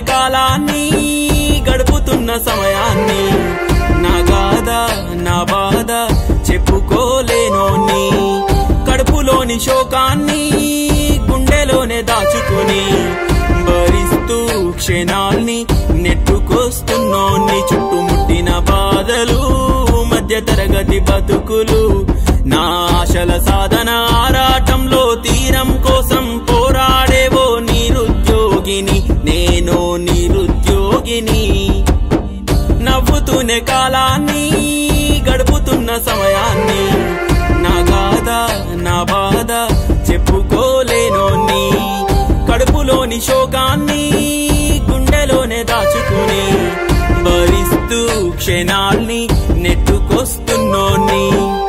కాలాన్ని గడుపుతున్న సమయాన్ని నా గాథ నా బాధ చెప్పుకోలేనోని కడుపులోని శోకాన్ని గుండెలోనే దాచుకుని భరిస్తూ క్షణాల్ని నెట్టుకొస్తున్నోన్ని చుట్టుముట్టిన బాధలు మధ్య తరగతి బతుకులు నా ఆశల సాధన ఆరాటంలో తీరం కోసం పోరాడేవో నిరుద్యోగిని నేను నిరుద్యోగిని నవ్వుతూనే కాలాన్ని గడుపుతున్న సమయాన్ని నా గాథ నా బాధ చెప్పుకోలేనోని కడుపులోని శోకాన్ని గుండెలోనే దాచుకుని భరిస్తూ క్షణాల్ని నెట్టుకొస్తున్నోని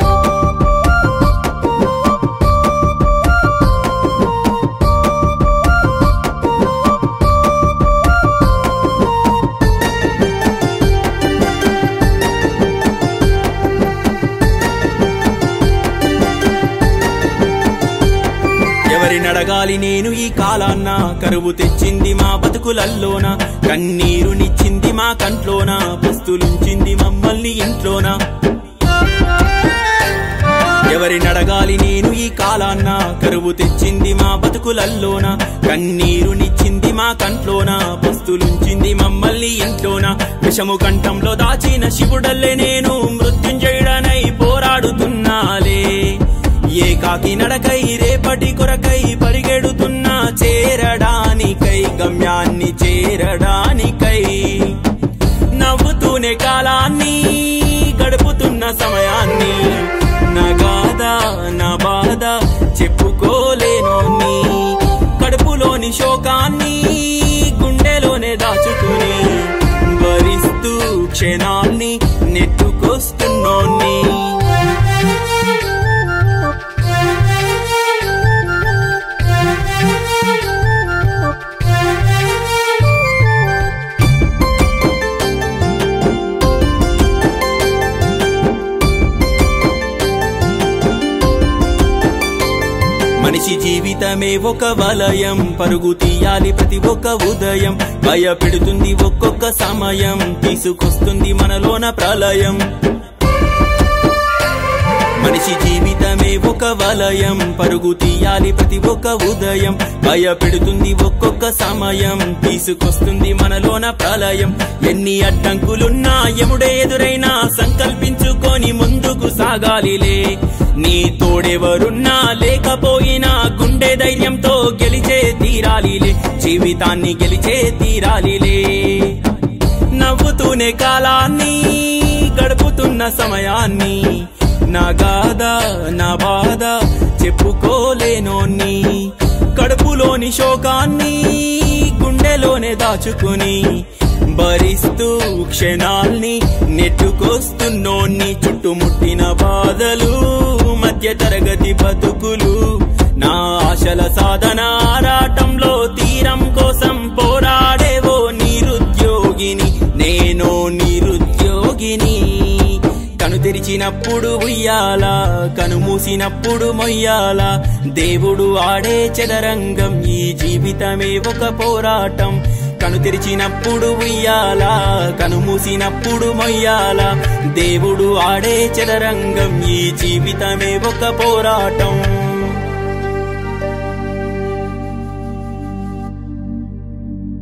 ఎవరినడగాలి నేను ఈ కాలాన్న కరువు తెచ్చింది మా బతుకులల్లోన కన్నీరునిచ్చింది మా కంట్లోన పస్తులుంచింది మమ్మల్ని ఇంట్లోన ఎవరినడగాలి నేను ఈ కాలాన్న కరువు తెచ్చింది మా బతుకులల్లోన కన్నీరునిచ్చింది మా కంట్లోన పస్తులుంచింది మమ్మల్ని ఇంట్లోన విషము కంఠంలో దాచిన శివుడల్లే నేను మృత్యుంజయుడనై పోరాడుతున్నాలే ఏకాకి నడకై రేపటి కొరకై పరిగెడుతున్నా చేరడానికై గమ్యాన్ని చేరడానికై నవ్వుతూనే కాలాన్ని గడుపుతున్న సమయాన్ని నా గాథ నా బాధ చెప్పుకోలేనోని కడుపులోని శోకాన్ని గుండెలోనే దాచుకుని భరిస్తూ క్షణాల్ని నెట్టుకొస్తున్నోని మనిషి జీవితమే ఒక వలయం పరుగు తీయాలి ప్రతి ఒక్క ఉదయం భయపెడుతుంది ఒక్కొక్క సమయం తీసుకొస్తుంది మనలోన ప్రళయం మనిషి జీవితమే ఒక వలయం పరుగు తీయాలి ప్రతి ఒక్క ఉదయం భయపెడుతుంది ఒక్కొక్క సమయం తీసుకొస్తుంది మనలోన ప్రళయం ఎన్ని అడ్డంకులున్నా ఎముడే ఎదురైనా సంకల్పించుకొని ముందుకు సాగాలిలే నీ తోడెవరున్నా లేకపోయినా గుండె ధైర్యంతో గెలిచే తీరాలిలే జీవితాన్ని గెలిచే తీరాలిలే నవ్వుతూనే కాలాన్ని గడుపుతున్న సమయాన్ని నా గాథ నా బాధ చెప్పుకోలేనోని కడుపులోని శోకాన్ని గుండెలోనే దాచుకుని భరిస్తూ క్షణాల్ని నెట్టుకొస్తున్నోన్ని చుట్టుముట్టిన బాధలు మధ్య తరగతి బతుకులు నా ఆశల సాధన ఆరాటంలో తీరం కోసం పోరాడేవో నిరుద్యోగిని నేను నిరుద్యోగిని కను తెరిచినప్పుడు ఉయ్యాల కను మూసినప్పుడు మొయ్యాల దేవుడు ఆడే చదరంగం ఈ జీవితమే ఒక పోరాటం కను తెరిచినప్పుడు ఉయ్యాల కను మూసినప్పుడు మొయ్యాల దేవుడు ఆడే చదరంగం ఈ జీవితమే ఒక పోరాటం